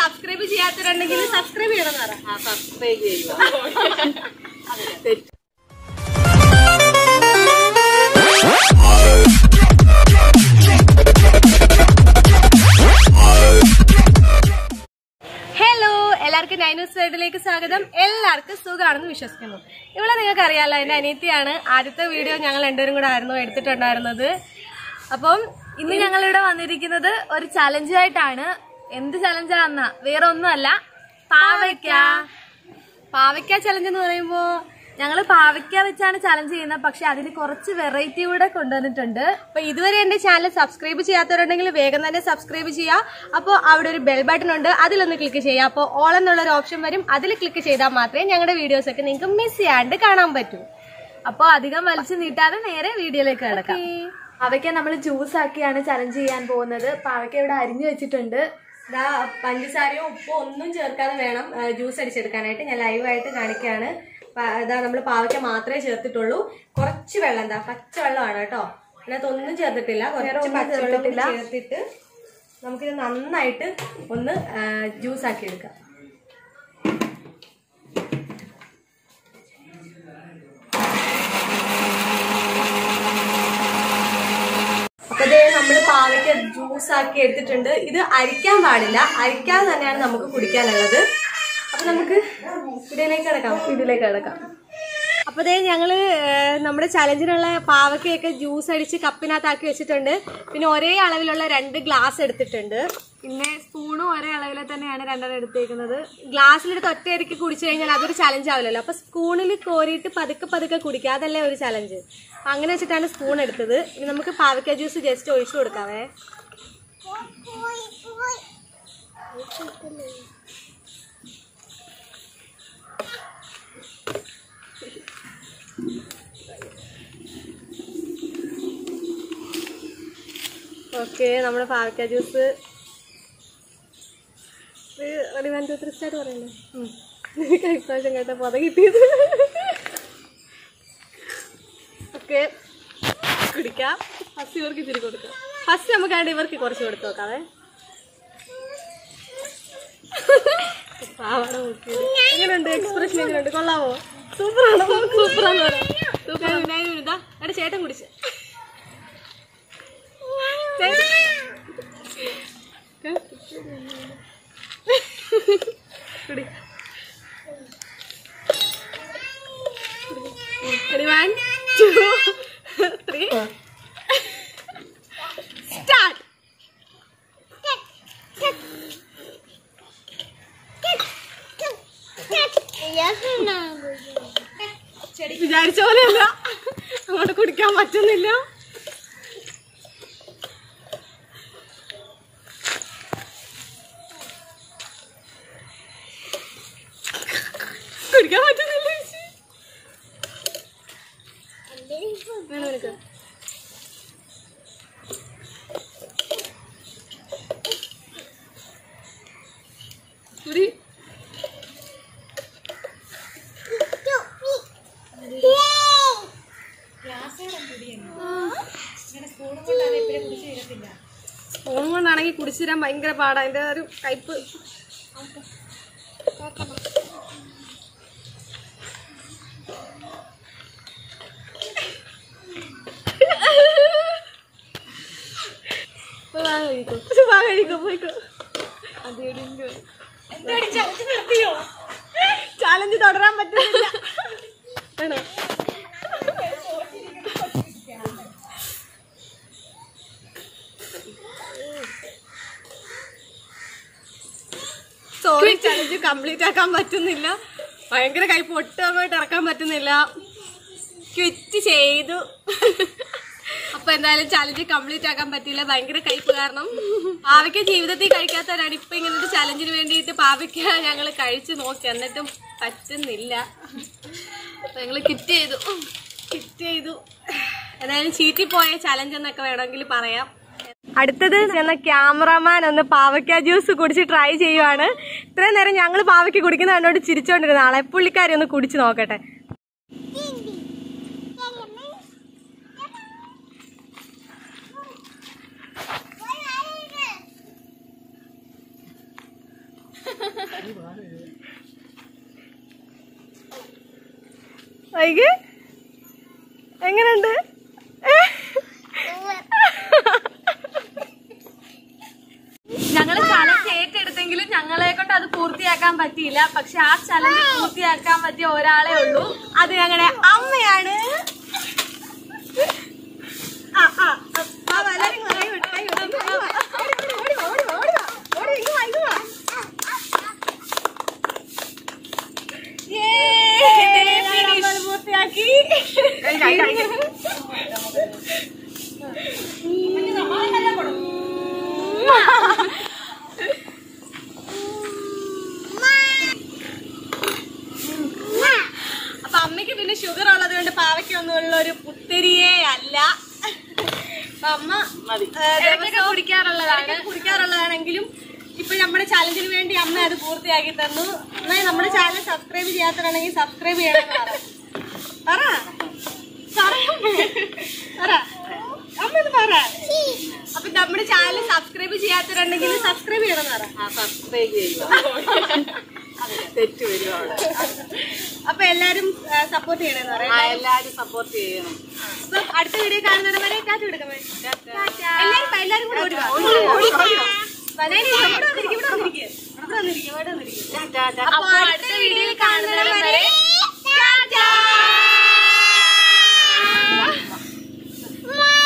Subscribe ചെയ്യാത്തവരുണ്ടെങ്കിൽ subscribe ചെയ്യണം എന്ന് പറ ആ സബ്സ്ക്രൈബ് ചെയ്യുക തെറ്റ് ഹലോ എല്ലാവർക്കും നൈനൂസ് വേൾഡിലേക്ക് സ്വാഗതം എല്ലാവർക്കും സുഖമാണെന്ന് വിശ്വസിക്കുന്നു ഇവിടെ നിങ്ങൾക്ക് അറിയാലോ എന്റെ അനിയത്തിയാണ് ആദ്യത്തെ വീഡിയോ ഞങ്ങൾ രണ്ടുപേരും കൂടെ ആയിരുന്നു എടുത്തിട്ടുണ്ടായിരുന്നത് അപ്പം ഇന്ന് ഞങ്ങൾ ഇവിടെ വന്നിരിക്കുന്നത് ഒരു ചലഞ്ചായിട്ടാണ് എന്ത് ചലഞ്ചാന്ന വേറെ ഒന്നുമല്ല പാവയ്ക്ക പാവയ്ക്ക ചലഞ്ച് എന്ന് പറയുമ്പോ ഞങ്ങൾ പാവയ്ക്ക വെച്ചാണ് ചലഞ്ച് ചെയ്യുന്നത് പക്ഷെ അതിൽ കുറച്ച് വെറൈറ്റി കൂടെ കൊണ്ടുവന്നിട്ടുണ്ട് അപ്പൊ ഇതുവരെ എന്റെ ചാനൽ സബ്സ്ക്രൈബ് ചെയ്യാത്തവരുണ്ടെങ്കിൽ വേഗം തന്നെ സബ്സ്ക്രൈബ് ചെയ്യുക അപ്പോൾ അവിടെ ഒരു ബെൽ ബട്ടൺ ഉണ്ട് അതിലൊന്ന് ക്ലിക്ക് ചെയ്യുക അപ്പോൾ ഓൾ എന്നുള്ള ഒരു ഓപ്ഷൻ വരും അതിൽ ക്ലിക്ക് ചെയ്താൽ മാത്രമേ ഞങ്ങളുടെ വീഡിയോസ് ഒക്കെ നിങ്ങൾക്ക് മിസ് ചെയ്യാണ്ട് കാണാൻ പറ്റൂ അപ്പോൾ അധികം വലിച്ചു നീട്ടാതെ നേരെ വീഡിയോയിലേക്ക് കിടക്കാം പാവയ്ക്ക നമ്മൾ ജ്യൂസ് ആക്കിയാണ് ചലഞ്ച് ചെയ്യാൻ പോകുന്നത് പാവയ്ക്ക ഇവിടെ അരിഞ്ഞു വെച്ചിട്ടുണ്ട് ഇതാ പഞ്ചസാരയോ ഉപ്പോ ഒന്നും ചേർക്കാതെ വേണം ജ്യൂസ് അടിച്ചെടുക്കാനായിട്ട് ഞാൻ ലൈവായിട്ട് കാണിക്കുകയാണ് പ- ഇതാ നമ്മൾ പാവയ്ക്ക മാത്രമേ ചേർത്തിട്ടുള്ളൂ കുറച്ച് വെള്ളം എന്താ പച്ചവെള്ളമാണ് കേട്ടോ ഇതിനകത്ത് ഒന്നും ചേർത്തിട്ടില്ല കുറച്ച് പച്ചവെള്ളം കൂടി ചേർത്തിട്ട് നമുക്കിത് നന്നായിട്ട് ഒന്ന് ജ്യൂസ് ആക്കി എടുക്കാം അപ്പൊ ദേ നമ്മള് പാവയ്ക്ക ജ്യൂസ് ആക്കി എടുത്തിട്ടുണ്ട് ഇത് അരിക്കാൻ പാടില്ല അരിക്കാതെ തന്നെയാണ് നമുക്ക് കുടിക്കാനുള്ളത് അപ്പൊ നമുക്ക് വീഡിയോയിലേക്ക് കിടക്കാം വീഡിയോയിലേക്ക് കിടക്കാം അപ്പൊ ദേ ഞങ്ങള് ഏഹ്, നമ്മുടെ ചലഞ്ചിനുള്ള പാവക്കയൊക്കെ ജ്യൂസ് അടിച്ച് കപ്പിനകത്താക്കി വെച്ചിട്ടുണ്ട് പിന്നെ ഒരേ അളവിലുള്ള രണ്ട് ഗ്ലാസ് എടുത്തിട്ടുണ്ട് പിന്നെ സ്പൂണും ഒരേ അളവിൽ തന്നെയാണ് രണ്ടെണ്ണം എടുത്തേക്കുന്നത് ഗ്ലാസ്സിലെടുത്ത് ഒറ്റയടിക്ക് കുടിച്ചു കഴിഞ്ഞാൽ അതൊരു ചലഞ്ച് ആവില്ലല്ലോ അപ്പൊ സ്പൂണിൽ കോരിയിട്ട് പതുക്കെ പതുക്കെ കുടിക്കുക അതല്ലേ ഒരു ചലഞ്ച് അപ്പൊ അങ്ങനെ വെച്ചിട്ടാണ് സ്പൂൺ എടുത്തത് ഇനി നമുക്ക് പാവയ്ക്ക ജ്യൂസ് ജസ്റ്റ് ഒഴിച്ചു കൊടുക്കാവേ ഓക്കെ നമ്മുടെ പാവയ്ക്ക juice ready one two three start പറയണ്ടേ ഇപ്രാവശ്യം കേട്ട പത കിട്ടിയത് ഓക്കെ കുടിക്കാം ഫസ്റ്റ് ഇവർക്ക് ഇച്ചിരി കൊടുക്കാം ഫസ്റ്റ് നമുക്ക് ആയിട്ട് ഇവർക്ക് കുറച്ച് കൊടുത്തു നോക്കാവേ പാവാട നോക്കി എങ്ങനെയുണ്ട് എക്സ്പ്രഷൻ എങ്ങനെയുണ്ട് കൊള്ളാവോ സൂപ്പറാണോ സൂപ്പറാന്ന് പറയാം സൂപ്പർ ഇതാ എടാ ചേട്ടൻ കുടിച്ച് കുടി Ready, one, two, three. Start. വിചാരിച്ച പോലെയല്ല അങ്ങോട്ട് കുടിക്കാൻ പറ്റുന്നില്ല കുടിക്കാൻ പറ്റുന്നില്ല ചേച്ചി. വേണം നിനക്ക് കുടി സ്പൂൺ കൊണ്ടാണെങ്കിൽ കുടിച്ചു തരാൻ ഭയങ്കര പാടാ അതിന്റെ ഒരു കയ്പ് ഇപ്പൊ വാ കഴിക്കോ വാ കഴിക്കോ പോയിക്കോ ചാലഞ്ച് തുടരാൻ പറ്റുന്നില്ല ആണോ സോറി ചലഞ്ച് കംപ്ലീറ്റ് ആക്കാൻ പറ്റുന്നില്ല ഭയങ്കര കൈ പൊട്ടമായിട്ട് ഇറക്കാൻ പറ്റുന്നില്ല ക്വിറ്റ് ചെയ്തു അപ്പൊ എന്തായാലും ചലഞ്ച് കംപ്ലീറ്റ് ആക്കാൻ പറ്റില്ല ഭയങ്കര കയ്പ് കാരണം പാവയ്ക്ക ജീവിതത്തിൽ കഴിക്കാത്തവരാണ് ഇപ്പൊ ഇങ്ങനെ ഒരു ചലഞ്ചിന് വേണ്ടിയിട്ട് പാവയ്ക്ക ഞങ്ങൾ കഴിച്ചു നോക്കി എന്നിട്ടും പറ്റുന്നില്ല അപ്പൊ ഞങ്ങൾ കിറ്റ് ചെയ്തു കിറ്റ് ചെയ്തു എന്തായാലും ചീറ്റി പോയ ചലഞ്ച് എന്നൊക്കെ വേണമെങ്കിൽ പറയാം അടുത്തത് എന്ന ക്യാമറമാൻ ഒന്ന് പാവയ്ക്ക ജ്യൂസ് കുടിച്ച് ട്രൈ ചെയ്യുവാണ് ഇത്രയും നേരം ഞങ്ങൾ പാവയ്ക്ക് കുടിക്കുന്ന കണ്ടോണ്ട് ചിരിച്ചോണ്ടിരുന്ന ആളെ പുള്ളിക്കാരി ഒന്ന് കുടിച്ചു നോക്കട്ടെ വൈകി എങ്ങനെയുണ്ട് ഞങ്ങള് ചലഞ്ച് ഏറ്റെടുത്തെങ്കിലും ഞങ്ങളെ കൊണ്ട് അത് പൂർത്തിയാക്കാൻ പറ്റിയില്ല പക്ഷെ ആ ചലഞ്ച് പൂർത്തിയാക്കാൻ പറ്റിയ ഒരാളെ ഉള്ളൂ അത് ഞങ്ങളുടെ അമ്മയാണ് ആ, ആ, ആ, ആ, എല്ലാവരും കൈ വിട്ട്, കൈ വിട്ട്, കൈ വിട്ട്. ഓടി വാ, ഓടി വാ, ഓടി വാ, ഓടി വാ, ഇങ്ങ് വാ, ഇങ്ങ് വാ. Yay, നമ്മൾ പൂർത്തിയാക്കി അപ്പൊ അമ്മയ്ക്ക് പിന്നെ ഷുഗർ ഉള്ളത് കൊണ്ട് പാവയ്ക്കൊന്നുള്ള ഒരു പുത്തരിയേ അല്ല അപ്പൊ അമ്മ മതി ഏ, ഇടയ്ക്കൊക്കെ ദിവസവും കുടിക്കാറുള്ളതാണ് ഇടയ്ക്ക് കുടിക്കാറുള്ളതാണെങ്കിലും ഇപ്പൊ നമ്മുടെ ചാലഞ്ചിന് വേണ്ടി അമ്മ അത് പൂർത്തിയാക്കി തന്നു എന്നാൽ നമ്മുടെ ചാനൽ സബ്സ്ക്രൈബ് ചെയ്യാത്തതാണെങ്കിൽ സബ്സ്ക്രൈബ് ചെയ്യണം പറ പറയണ്ടേ? പറ അമ്മ ഇത് പറ അപ്പൊ നമ്മുടെ ചാനൽ സബ്സ്ക്രൈബ് ചെയ്യാത്തവരുണ്ടെങ്കിൽ സബ്സ്ക്രൈബ് ചെയ്യണം എന്ന് പറ ആ സബ്സ്ക്രൈബ് ചെയ്യുക തെറ്റ് വരും അവിടെ അപ്പൊ എല്ലാരും സപ്പോർട്ട് ചെയ്യണമെന്ന് പറയാം ആ എല്ലാരും സപ്പോർട്ട് ചെയ്യണം അപ്പൊ അടുത്ത വീഡിയോ കാണുന്നത് വരെ കാറ്റ് കൊടുക്കമേ എല്ലാരും വാ, എല്ലാരും കൂടെ ഓടി വാ. ഓടി വാ. വനേനി, ഇവിടെ വന്നിരിക്ക്, ഇവിടെ വന്നിരിക്ക്. ഇവിടെ വന്നിരിക്ക്, ഇവിടെ വന്നിരിക്ക്. ടാ, ടാ, ടാ. അപ്പൊ അടുത്ത വീഡിയോയിൽ കാണുന്നത്